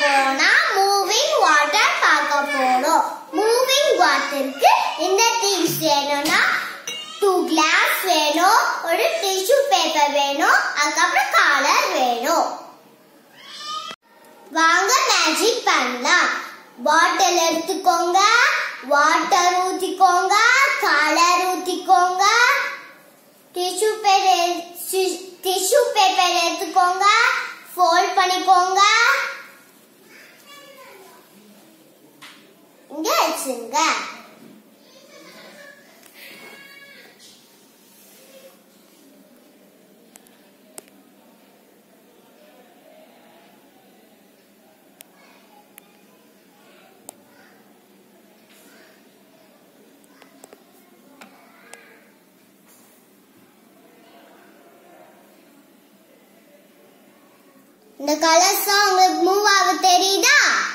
போறோம்னா moving water பார்க்க போறோம் மூவிங் வாட்டருக்கு இந்த திங்ஸ் வேணும்னா டூ கிளாஸ் வேணும் ஒரு டிஷ்யூ பேப்பர் வேணும் அதுக்கப்புறம் கலர் வேணும் வாங்க மேஜிக் பண்ணலாம் பாட்டில் எடுத்துக்கோங்க வாட்டர் ஊத்திக்கோங்க கலர் ஊத்திக்கோங்க டிஷ்யூ பேப்பர் டிஷ்யூ பேப்பர் எடுத்துக்கோங்க ஃபோல்ட் பண்ணிக்கோங்க இங்க வச்சுங்க இந்த கலர்ஸ் உங்களுக்கு மூவ் ஆக தெரியுதா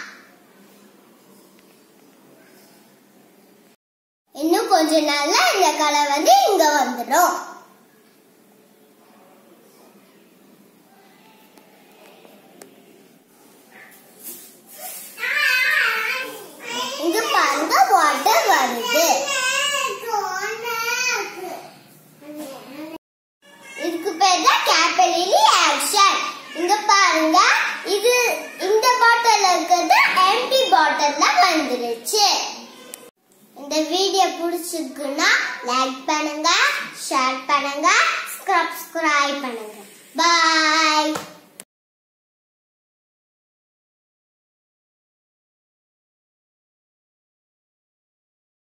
இன்னும் கொஞ்ச நாள்ல இந்த கலர் வந்து இங்க வந்துடும் இங்க பாருங்க வாட்டர் வருது இதுக்கு பேர் தான் கேபிலரி ஆக்ஷன் இங்க பாருங்க இது இந்த பாட்டில் இருக்கிறது எம்டி பாட்டில்ல வந்துருச்சு இந்த வீடியோ பிடிச்சிருக்குன்னா லைக் பண்ணுங்க ஷேர் பண்ணுங்க சப்ஸ்கிரைப் பண்ணுங்க பாய்